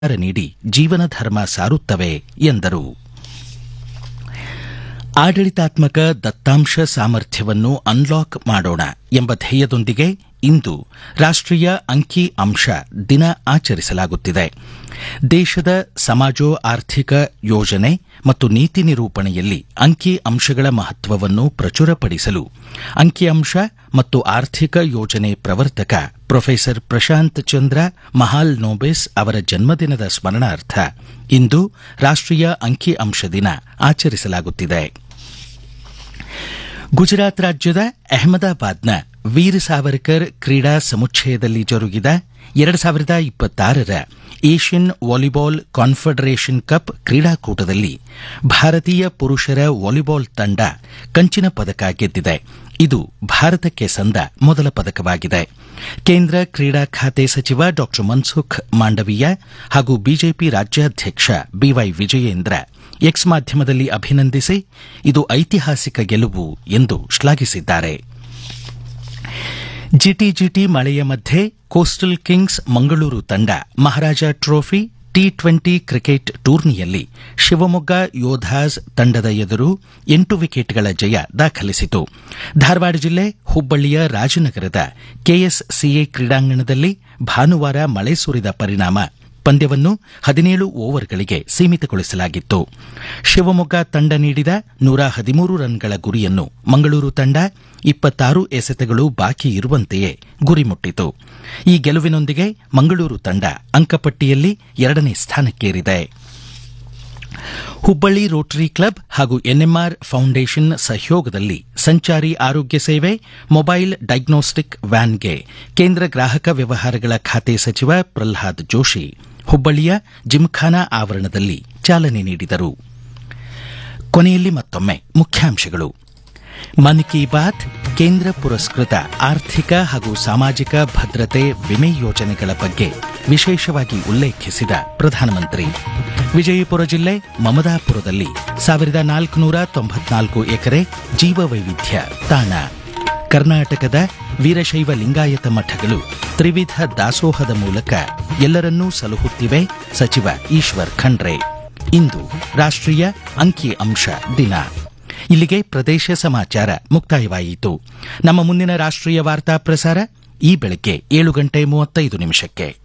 ಸಹಕಾರ ನೀಡಿ ಜೀವನ ಧರ್ಮ ಸಾರುತ್ತವೆ ಎಂದರು ಆಡಳಿತಾತ್ಮಕ ದತ್ತಾಂಶ ಸಾಮರ್ಥ್ಯವನ್ನು ಅನ್ಲಾಕ್ ಮಾಡೋಣ ಎಂಬ ಧ್ಯೇಯದೊಂದಿಗೆ ಇಂದು ರಾಷ್ಟೀಯ ಅಂಕಿ ಅಂಶ ದಿನ ಆಚರಿಸಲಾಗುತ್ತಿದೆ ದೇಶದ ಸಮಾಜೋ ಆರ್ಥಿಕ ಯೋಜನೆ ಮತ್ತು ನೀತಿ ನಿರೂಪಣೆಯಲ್ಲಿ ಅಂಕಿ ಅಂಶಗಳ ಮಹತ್ವವನ್ನು ಪ್ರಚುರಪಡಿಸಲು ಅಂಕಿಅಂಶ ಮತ್ತು ಆರ್ಥಿಕ ಯೋಜನೆ ಪ್ರವರ್ತಕ ಪ್ರೊಫೆಸರ್ ಪ್ರಶಾಂತ್ ಚಂದ್ರ ಮಹಾಲ್ ನೋಬೆಸ್ ಅವರ ಜನ್ಮದಿನದ ಸ್ಮರಣಾರ್ಥ ಇಂದು ರಾಷ್ಟೀಯ ಅಂಕಿ ಅಂಶ ದಿನ ಆಚರಿಸಲಾಗುತ್ತಿದೆ ಗುಜರಾತ್ ರಾಜ್ಯದ ಅಹಮದಾಬಾದ್ನ ವೀರ್ ಸಾವರ್ಕರ್ ಕ್ರೀಡಾ ಸಮುಚ್ಚಯದಲ್ಲಿ ಜರುಗಿದ ಎರಡು ಸಾವಿರದ ಇಪ್ಪತ್ತಾರರ ಏಷ್ಯನ್ ವಾಲಿಬಾಲ್ ಕಾನ್ಫೆಡರೇಷನ್ ಕಪ್ ಕ್ರೀಡಾಕೂಟದಲ್ಲಿ ಭಾರತೀಯ ಪುರುಷರ ವಾಲಿಬಾಲ್ ತಂಡ ಕಂಚಿನ ಪದಕ ಗೆದ್ದಿದೆ ಇದು ಭಾರತಕ್ಕೆ ಸಂದ ಮೊದಲ ಪದಕವಾಗಿದೆ ಕೇಂದ್ರ ಕ್ರೀಡಾ ಖಾತೆ ಸಚಿವ ಡಾ ಮನ್ಸುಖ್ ಮಾಂಡವೀಯ ಹಾಗೂ ಬಿಜೆಪಿ ರಾಜ್ಯಾಧ್ಯಕ್ಷ ಬಿವೈ ವಿಜಯೇಂದ್ರ ಎಕ್ಸ್ ಮಾಧ್ಯಮದಲ್ಲಿ ಅಭಿನಂದಿಸಿ ಇದು ಐತಿಹಾಸಿಕ ಗೆಲುವು ಎಂದು ಶ್ಲಾಘಿಸಿದ್ದಾರೆ ಜಿಟಿಜಿಟಿ ಮಳೆಯ ಮಧ್ಯೆ ಕೋಸ್ಟಲ್ ಕಿಂಗ್ಸ್ ಮಂಗಳೂರು ತಂಡ Maharaja trophy T twenty cricket ಟೂರ್ನಿಯಲ್ಲಿ ಶಿವಮೊಗ್ಗ ಯೋಧಾಸ್ ತಂಡದ ಎದುರು ಎಂಟು ವಿಕೆಟ್ಗಳ ಜಯ ದಾಖಲಿಸಿತು ಧಾರವಾಡ ಜಿಲ್ಲೆ ಹುಬ್ಬಳ್ಳಿಯ ರಾಜನಗರದ ಕೆಎಸ್ಸಿಎ ಕ್ರೀಡಾಂಗಣದಲ್ಲಿ ಭಾನುವಾರ ಮಳೆ ಸುರಿದ ಪರಿಣಾಮ ಪಂದ್ಯವನ್ನು ಹದಿನೇಳು ಓವರ್ಗಳಿಗೆ ಸೀಮಿತಗೊಳಿಸಲಾಗಿತ್ತು ಶಿವಮೊಗ್ಗ ತಂಡ ನೀಡಿದ ನೂರ ಹದಿಮೂರು ರನ್ಗಳ ಗುರಿಯನ್ನು ಮಂಗಳೂರು ತಂಡ ಇಪ್ಪತ್ತಾರು ಎಸೆತಗಳು ಬಾಕಿ ಇರುವಂತೆಯೇ ಗುರಿ ಮುಟ್ಟಿತು ಈ ಗೆಲುವಿನೊಂದಿಗೆ ಮಂಗಳೂರು ತಂಡ ಅಂಕಪಟ್ಟಿಯಲ್ಲಿ ಎರಡನೇ ಸ್ಥಾನಕ್ಕೇರಿದೆ ಹುಬ್ಬಳ್ಳಿ ರೋಟರಿ ಕ್ಲಬ್ ಹಾಗೂ ಎನ್ಎಂಆರ್ ಫೌಂಡೇಶನ್ ಸಹಯೋಗದಲ್ಲಿ ಸಂಚಾರಿ ಆರೋಗ್ಯ ಸೇವೆ ಮೊಬೈಲ್ ಡಯಾಗ್ನೋಸ್ಟಿಕ್ ವ್ಯಾನ್ಗೆ ಕೇಂದ್ರ ಗ್ರಾಹಕ ವ್ಯವಹಾರಗಳ ಖಾತೆ ಸಚಿವ ಪ್ರಲ್ಹಾದ್ ಜೋಶಿ ಹುಬ್ಬಳ್ಳಿಯ ಜಿಮ್ಖಾನಾ ಆವರಣದಲ್ಲಿ ಚಾಲನೆ ನೀಡಿದರು ಕೊನೆಯಲ್ಲಿ ಮತ್ತೊಮ್ಮೆ ಮುಖ್ಯಾಂಶಗಳು ಮನ್ ಕಿ ಬಾತ್ ಕೇಂದ್ರ ಪುರಸ್ಕೃತ ಆರ್ಥಿಕ ಹಾಗೂ ಸಾಮಾಜಿಕ ಭದ್ರತೆ ವಿಮೆ ಯೋಜನೆಗಳ ಬಗ್ಗೆ ವಿಶೇಷವಾಗಿ ಉಲ್ಲೇಖಿಸಿದ ಪ್ರಧಾನಮಂತ್ರಿ ವಿಜಯಪುರ ಜಿಲ್ಲೆ ಮಮದಾಪುರದಲ್ಲಿ ಸಾವಿರದ ನಾಲ್ಕುನೂರ ತೊಂಬತ್ನಾಲ್ಕು ಎಕರೆ ಜೀವವೈವಿಧ್ಯ ತಾಣ ಕರ್ನಾಟಕದ ವೀರಶೈವ ಲಿಂಗಾಯತ ಮಠಗಳು ತ್ರಿವಿಧ ದಾಸೋಹದ ಮೂಲಕ ಎಲ್ಲರನ್ನೂ ಸಲಹುತ್ತಿವೆ ಸಚಿವ ಈಶ್ವರ್ ಖಂಡ್ರೆ ಇಂದು ರಾಷ್ಟೀಯ ಅಂಕಿ ಅಂಶ ದಿನ ಇಲ್ಲಿಗೆ ಪ್ರದೇಶ ಸಮಾಚಾರ ಮುಕ್ತಾಯವಾಯಿತು ನಮ್ಮ ಮುಂದಿನ ರಾಷ್ಟೀಯ ವಾರ್ತಾ ಪ್ರಸಾರ ಈ ಬೆಳಗ್ಗೆ ಏಳು ಗಂಟೆ ಮೂವತ್ತೈದು ನಿಮಿಷಕ್ಕೆ